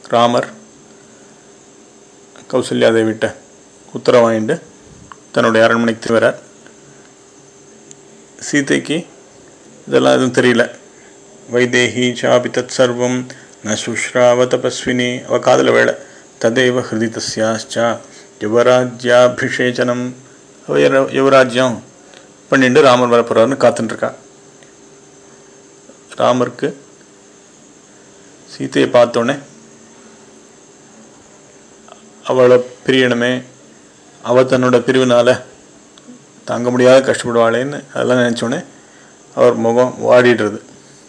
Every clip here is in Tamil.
ராமர் கௌசல்யாதேவிட்ட உத்தரவு வாங்கிட்டு தன்னுடைய அரண்மனைக்கு திரும்பி வரார் சீதைக்கு இதெல்லாம் எதுவும் தெரியல வைதேகி சாபி தத் சர்வம் ந சுஷ்ராவ தபஸ்வினி அவ காதல வேலை ததேவ ஹிருதி தஸ்யாச்சா யுவராஜ்யாபிஷேச்சனம் அவ யுவ- யுவராஜ்யம் பண்ணிட்டு ராமர் வர போறாருன்னு காத்துட்டு இருக்கா ராமருக்கு சீதையை பார்த்தோன்னே அவளை பிரியணுமே அவ தன்னோட பிரிவினால தாங்க முடியாத கஷ்டப்படுவாளேன்னு அதெல்லாம் நினச்சோடனே அவர் முகம் வாடிடுறது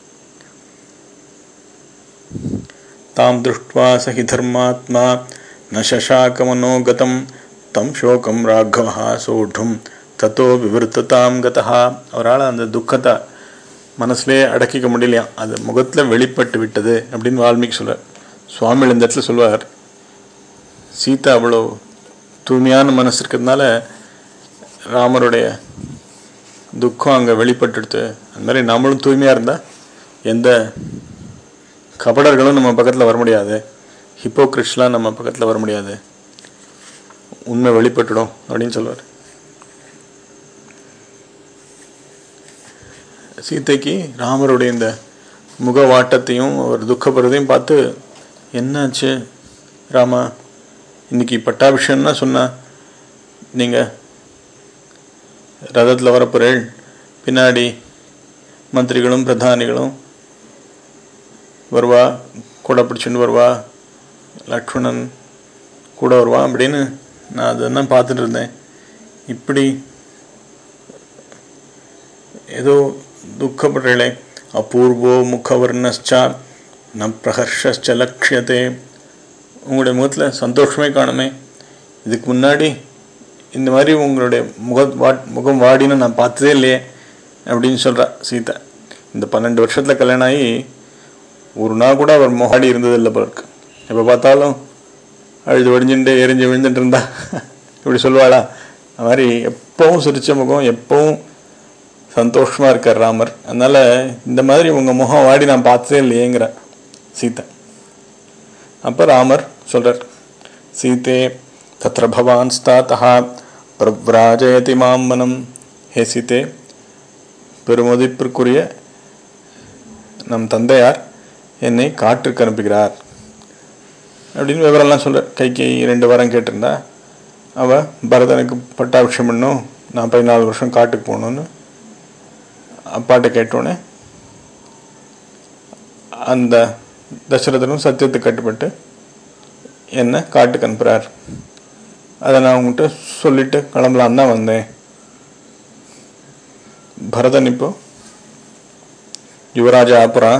தாம் திருஷ்டுவா சகி தர்மாத்மா ந சசாக்கமனோகதம் தம் சோகம் ராഘவா சோடும் தத்தோ விவருத்ததாம் கதா அவரால் அந்த துக்கத்தை மனசுலே அடக்கிக்க முடியலையாம் அது முகத்தில் வெளிப்பட்டு விட்டது அப்படின்னு வால்மீகி சொல்றார் சுவாமிகள் இந்த இடத்துல சொல்வார் சீதா அவ்வளோ தூய்மையான மனசு இருக்கிறதுனால ராமருடைய துக்கம் அங்கே வெளிப்பட்டுடுது அந்த மாதிரி நம்மளும் தூய்மையாக இருந்தால் எந்த கபடர்களும் நம்ம பக்கத்தில் வர முடியாது ஹிப்போக்ரிட்ஸ்லாம் நம்ம பக்கத்தில் வர முடியாது உண்மை வெளிப்பட்டுடும் அப்படின்னு சொல்லுவார் சீதைக்கு ராமருடைய இந்த முகவாட்டத்தையும் அவர் துக்கப்படுறதையும் பார்த்து என்னாச்சு ராமா இன்னைக்கு பட்டாபிஷேகம்னா சொன்னா நீங்கள் ரதத்தில் வரப்போறேள் பின்னாடி மந்திரிகளும் பிரதானிகளும் வருவா கூட பிடிச்சிட்டு வருவா லக்ஷ்மணன் கூட வருவா அப்படின்னு நான் அதெல்லாம் பார்த்துட்டு இருந்தேன் இப்படி ஏதோ துக்கப்படுறே அபூர்வோ முகவர்ணச்சா ந பிரஹர்ஷச்ச லக்ஷியதே உங்களுடைய முகத்தில் சந்தோஷமே காணுமே இதுக்கு முன்னாடி இந்த மாதிரி உங்களுடைய முக வா முகம் வாடின்னு நான் பார்த்ததே இல்லையே அப்படின்னு சொல்கிறா சீதா இந்த பன்னெண்டு வருஷத்தில் கல்யாணம் ஆகி ஒரு நாள் கூட அவர் முகாடி இருந்தது இல்லை போல இருக்கு எப்போ பார்த்தாலும் அழுது வடிஞ்சுட்டு எரிஞ்சு விழுந்துட்டு இருந்தா இப்படி சொல்லுவாளா அது மாதிரி எப்பவும் சிரிச்ச முகம் எப்பவும் சந்தோஷமாக இருக்கார் ராமர் அதனால் இந்த மாதிரி உங்கள் முகம் வாடி நான் பார்த்ததே இல்லையேங்கிற சீதா அப்போ ராமர் சொல்கிறார் சீதே தத்ர பவான் ஸ்தாத்தா பிரவ்ராஜயதி மாம்மனம் ஹே சீதே பெருமதிப்பிற்குரிய நம் தந்தையார் என்னை காற்றுக்கு அனுப்புகிறார் அப்படின்னு விவரம்லாம் சொல்கிறார் கைக்கு ரெண்டு வாரம் கேட்டிருந்தா அவள் பரதனுக்கு பட்டாபிஷம் பண்ணும் நான் பதினாலு வருஷம் காட்டுக்கு போகணுன்னு அப்பாட்ட கேட்டோன்னே அந்த தசரதனும் சத்தியத்துக்கு கட்டுப்பட்டு என்னை காட்டுக்கு அனுப்புகிறார் அதை நான் உங்கள்கிட்ட சொல்லிட்டு கிளம்பலான் தான் வந்தேன் பரதன் இப்போ யுவராஜா அப்புறா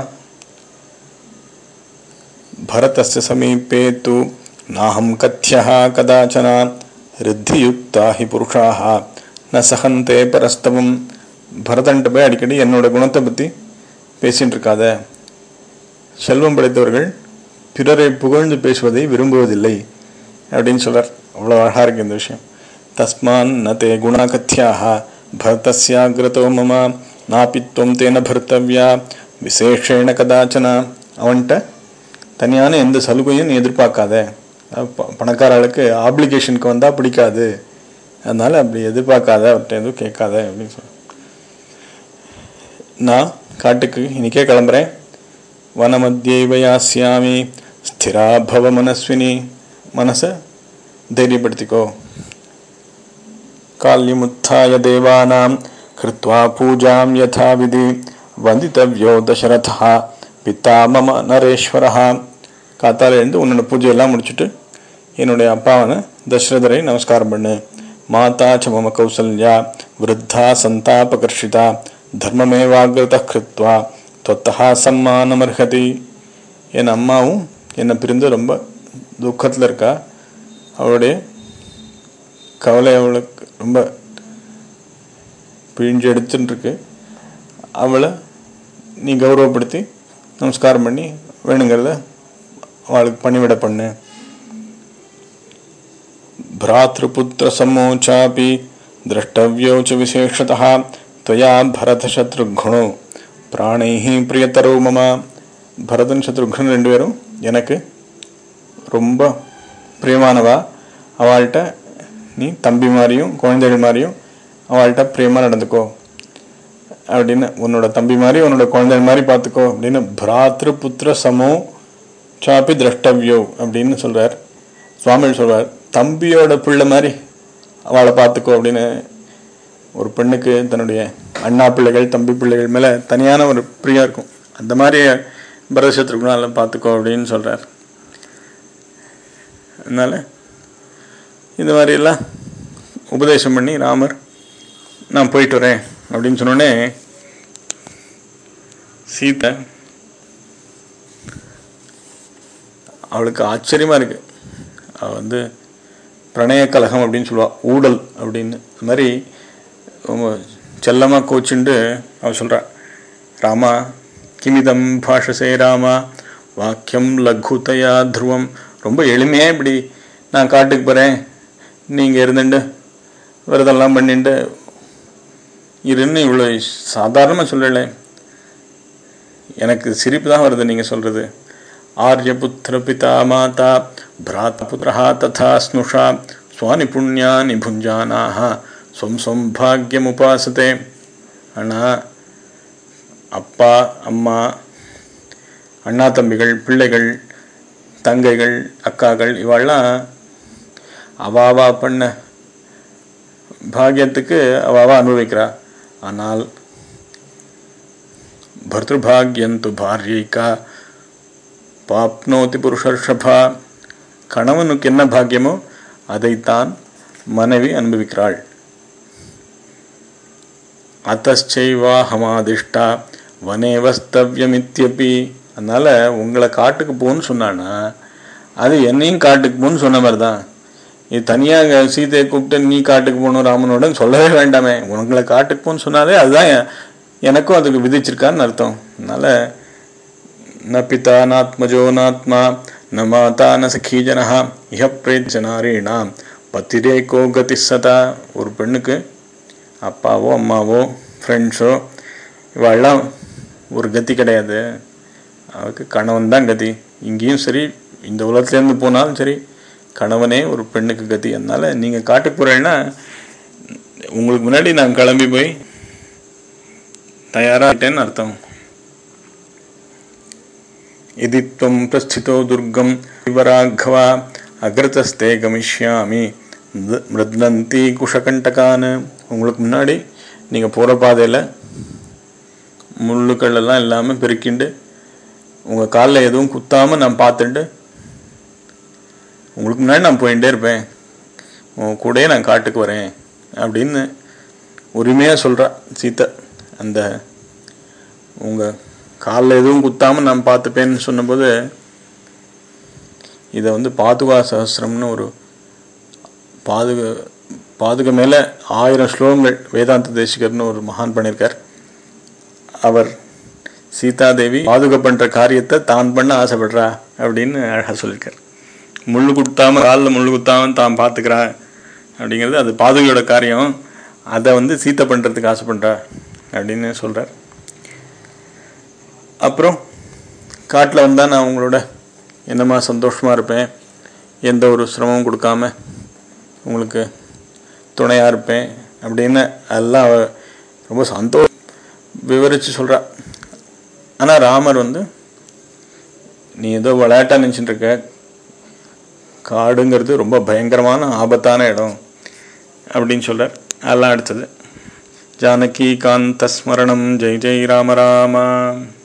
भरतस्य समीपे तु नाहं कथ्यः कदाचन ரித்தியுக்தா ஹி புருஷாக ந சகந்தே பரஸ்தவம் பரதன்ட்ட போய் அடிக்கடி என்னோட குணத்தை பற்றி பேசின்னு இருக்காத செல்வம் படைத்தவர்கள் பிறரை புகழ்ந்து பேசுவதை விரும்புவதில்லை அப்படின்னு சொல்றார் அவ்வளோ அழகாக இருக்கு இந்த விஷயம் தஸ்மான் ந தே குணாகத்தியாக பரதஸ்யாகிரதோ மம நாபித்வம் தேன பர்த்தவ்யா விசேஷேண கதாச்சன அவன்கிட்ட தனியான எந்த சலுகையும் நீ எதிர்பார்க்காத அஹ் ப- பணக்காரர்களுக்கு ஆப்ளிகேஷனுக்கு வந்தால் பிடிக்காது அதனால் அப்படி எதிர்பார்க்காத அவர்கிட்ட எதுவும் கேட்காத அப்படின்னு சொல்ல நான் காட்டுக்கு இன்னைக்கே கிளம்புறேன் வனமத்தியைவ யாஸ்யாமி ஸ்திரா பவ மனஸ்வினி மனசை தைரியப்படுத்திக்கோ काल्यमुत्थाय देवानां कृत्वा पूजां यथाविधि वन्दितव्यो दशरथः பித்தா மம நரேஸ்வரஹ காத்தால எழுந்து உன்னோட பூஜையெல்லாம் முடிச்சுட்டு என்னுடைய அப்பாவன தசரதரை நமஸ்காரம் பண்ணு மாதா ச மம கௌசல்யா விருத்தா சந்தாபகர்ஷிதா தர்மமேவாகிருத கிருத்வா தொத்தா சம்மானமர்ஹதி என் அம்மாவும் என்னை பிரிந்து ரொம்ப துக்கத்தில் இருக்கா அவளுடைய கவலை அவளுக்கு ரொம்ப பிழிஞ்சு எடுத்துன்னு இருக்கு அவளை நீ கௌரவப்படுத்தி நமஸ்காரம் பண்ணி வேணுங்கிறத அவளுக்கு பணிவிட பண்ணு भ्रातृपुत्र समोचापि द्रष्टव्यो च विशेषतः त्वया भरतशत्रुघ्नो பிராணைஹி பிரியத்தரோ மம பரதன் சத்ருக்னன் ரெண்டு பேரும் எனக்கு ரொம்ப பிரியமானவா அவள்கிட்ட நீ தம்பி மாதிரியும் குழந்தைகள் மாதிரியும் அவள்கிட்ட பிரியமாக நடந்துக்கோ அப்படின்னு உன்னோட தம்பி மாதிரி உன்னோட குழந்தைகள் மாதிரி பார்த்துக்கோ அப்படின்னு பிராத்ரு புத்திர சமோ சாப்பி திரஷ்டவியோ அப்படின்னு சொல்கிறார் சுவாமிகள் சொல்கிறார் தம்பியோட பிள்ளை மாதிரி அவளை பார்த்துக்கோ அப்படின்னு ஒரு பெண்ணுக்கு தன்னுடைய அண்ணா பிள்ளைகள் தம்பி பிள்ளைகள் மேலே தனியான ஒரு பிரியம் இருக்கும் அந்த மாதிரி பரதசத்ருகுணால பார்த்துக்கோ அப்படின்னு சொல்கிறார் அதனால் இந்த மாதிரியெல்லாம் உபதேசம் பண்ணி ராமர் நான் போயிட்டு வரேன் அப்படின்னு சொன்னோடனே சீதை அவளுக்கு ஆச்சரியமாக இருக்குது அவள் வந்து பிரணய கலகம் அப்படின்னு சொல்லுவாள் ஊடல் அப்படின்னு அது மாதிரி ரொம்ப செல்லமாக கோச்சுண்டு அவள் சொல்கிறா ராமா கிமிதம் பாஷசே ராமா வாக்கியம் லகுதையா துருவம் ரொம்ப எளிமையாக இப்படி நான் காட்டுக்கு போகிறேன் நீங்கள் இருந்துட்டு விரதெல்லாம் பண்ணிட்டு இருன்னு இவ்வளோ சாதாரணமாக சொல்லலை எனக்கு சிரிப்பு தான் வருது நீங்கள் சொல்கிறது ஆரியபுத்திர பிதா மாதா பிராத்த புத்திரா ததா ஸ்னுஷா சுவானி புண்ணியானி புஞ்சானாக ஸ்வம் ஸ்வம் பாக்யம் உபாசத்தே ஆனால் அப்பா அம்மா அண்ணா தம்பிகள் பிள்ளைகள் தங்கைகள் அக்காக்கள் இவாள்லாம் அவாவா பண்ண பாக்கியத்துக்கு அவாவா அனுபவிக்கிறா ஆனால் பர்திருபாகியந்து பாரியைக்கா பாப்னோதி புருஷர்ஷபா கணவனுக்கு என்ன பாக்கியமோ அதைத்தான் மனைவி அனுபவிக்கிறாள் அத்தச்சைவாஹமாதிஷ்டா வனேவஸ்தவ்யமித்யபி அதனால் உங்களை காட்டுக்கு போன்னு சொன்னான்னா அது என்னையும் காட்டுக்கு போன்னு சொன்ன மாதிரி தான் இது தனியாக சீதையை கூப்பிட்டு நீ காட்டுக்கு போகணும் ராமனோட சொல்லவே வேண்டாமே உங்களை காட்டுக்கு போன்னு சொன்னாலே அதுதான் எனக்கும் அதுக்கு விதிச்சிருக்கான்னு அர்த்தம் அதனால் ந பிதா நாத்மஜோ நாத்மா ந மாதா ந சఖீ ஜனஹா இஹ பிரேச்ச நாரீணாம் பத்திரேகோ கதி சதா ஒரு பெண்ணுக்கு அப்பாவோ அம்மாவோ ஃப்ரெண்ட்ஸோ இவெல்லாம் ஒரு கதி கிடையாது அவருக்கு கணவன் தான் கதி இங்கேயும் சரி இந்த உலகத்துலேருந்து போனாலும் சரி கணவனே ஒரு பெண்ணுக்கு கதி அதனால் நீங்கள் காட்டுக்கு போகிறேன்னா உங்களுக்கு முன்னாடி நான் கிளம்பி போய் தயாராகிட்டேன்னு அர்த்தம் यदि त्वं प्रस्थितो दुर्गं शिवराघवा அக்ரதஸ்தே கமிஷ்யாமி மிருத்னந்தி குஷகண்டகான்னு உங்களுக்கு முன்னாடி நீங்கள் போகிற பாதையில் முள்ளுக்கள் எல்லாம் இல்லாமல் பெருக்கிண்டு உங்கள் காலில் எதுவும் குத்தாமல் நான் பார்த்துட்டு உங்களுக்கு முன்னாடி நான் போயிட்டே இருப்பேன் உன் கூடயே நான் காட்டுக்கு வரேன் அப்படின்னு உரிமையாக சொல்கிறா சீத்தை அந்த உங்கள் காலில் எதுவும் குத்தாமல் நான் பார்த்துப்பேன்னு சொன்னபோது இதை வந்து பாதுகா சஹசிரம்னு ஒரு பாதுக பாதுக மேலே ஆயிரம் ஸ்லோகங்கள் வேதாந்த தேசிகர்னு ஒரு மகான் பண்ணியிருக்கார் அவர் சீதாதேவி பாதுகா பண்ணுற காரியத்தை தான் பண்ண ஆசைப்படுறா அப்படின்னு அழகாக சொல்லியிருக்கார் முள்ளு குத்தாமல் காலில் முள்ளு குத்தாமல் தான் பார்த்துக்கிறா அப்படிங்கிறது அது பாதுகையோட காரியம் அதை வந்து சீத்தை பண்ணுறதுக்கு ஆசைப்படுறா அப்படின்னு சொல்கிறார் அப்புறம் காட்டில் வந்தால் நான் உங்களோட என்னமா சந்தோஷமாக இருப்பேன் எந்த ஒரு சிரமமும் கொடுக்காம உங்களுக்கு துணையாக இருப்பேன் அப்படின்னு எல்லாம் அவ ரொம்ப சந்தோஷம் விவரித்து சொல்கிறா ஆனால் ராமர் வந்து நீ ஏதோ விளையாட்டாக நினச்சிட்டு இருக்க காடுங்கிறது ரொம்ப பயங்கரமான ஆபத்தான இடம் அப்படின்னு சொல்கிறார் அதெல்லாம் அடுத்தது ஜானகி காந்த ஸ்மரணம் ஜெய் ஜெய் ராம ராமா